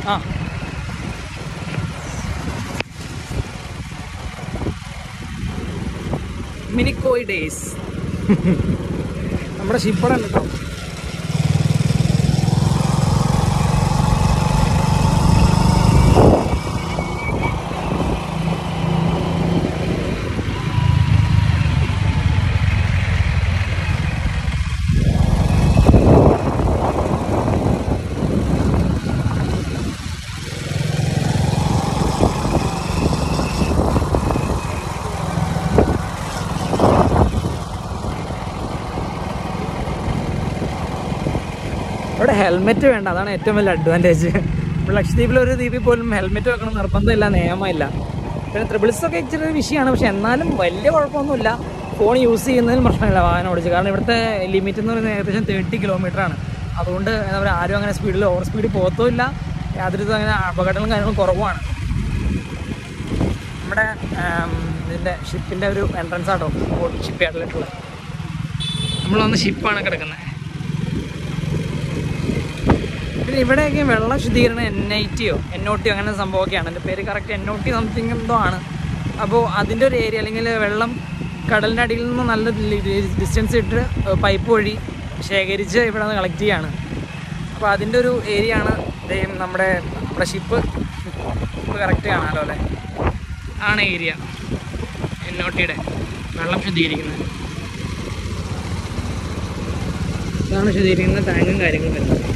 ആ മിനിക്കോയ് ഡേയ്സ് നമ്മുടെ ഷിപ്പടം കേട്ടോ ഇവിടെ ഹെൽമെറ്റ് വേണ്ട അതാണ് ഏറ്റവും വലിയ അഡ്വാൻറ്റേജ് ഇപ്പോൾ ലക്ഷദ്വീപിൽ ഒരു ദ്വീപിൽ പോലും ഹെൽമെറ്റ് വെക്കണം നിർബന്ധമില്ല നിയമമില്ല പിന്നെ ത്രിബിൾസ് ഒക്കെ ഇച്ചിരി ഒരു വിഷയമാണ് പക്ഷെ എന്നാലും വലിയ കുഴപ്പമൊന്നുമില്ല ഫോൺ യൂസ് ചെയ്യുന്നതിന് പ്രശ്നമില്ല വാഹനം ഓടിച്ച് കാരണം ഇവിടുത്തെ ലിമിറ്റ് എന്ന് പറയുന്നത് ഏകദേശം തേർട്ടി കിലോമീറ്റർ ആണ് അതുകൊണ്ട് എന്താ പറയുക ആരും അങ്ങനെ സ്പീഡിൽ ഓവർ സ്പീഡിൽ പോകത്തുമില്ല യാതൊരു വിധ അങ്ങനെ അപകടങ്ങളും കാര്യങ്ങളും കുറവാണ് നമ്മുടെ ആം, ഇതിൻ്റെ ഷിപ്പിൻ്റെ ഒരു എൻട്രൻസ് ആട്ടോ ഷിപ്പ് യാർഡിലേക്കുള്ള നമ്മൾ വന്ന ഷിപ്പാണ് കിടക്കുന്നത് പിന്നെ ഇവിടെയൊക്കെ വെള്ളം ശുദ്ധീകരണം എൻ ഐ ടിയോ എൻ ഒ ടിയോ അങ്ങനെ സംഭവമൊക്കെയാണ് എൻ്റെ പേര് correct N O T something എന്തോ ആണ് അപ്പോൾ അതിൻ്റെ ഒരു ഏരിയ അല്ലെങ്കിൽ വെള്ളം കടലിൻ്റെ അടിയിൽ നിന്ന് നല്ല ഡിസ്റ്റൻസ് ഇട്ട് പൈപ്പ് വഴി ശേഖരിച്ച് ഇവിടെ നിന്ന് കളക്ട് ചെയ്യാണ് അപ്പോൾ അതിൻ്റെ ഒരു ഏരിയ ആണ് ദേ നമ്മുടെ നമ്മുടെ ഷിപ്പ് ഷിപ്പ് കറക്റ്റ് കാണാമല്ലോ അല്ലേ ആണ് ഏരിയ എൻ ഒ ടിയുടെ വെള്ളം ശുദ്ധീകരിക്കുന്നത് ഇതാണ് ശുദ്ധീകരിക്കുന്ന ടാങ്കും കാര്യങ്ങളും വരുന്നത്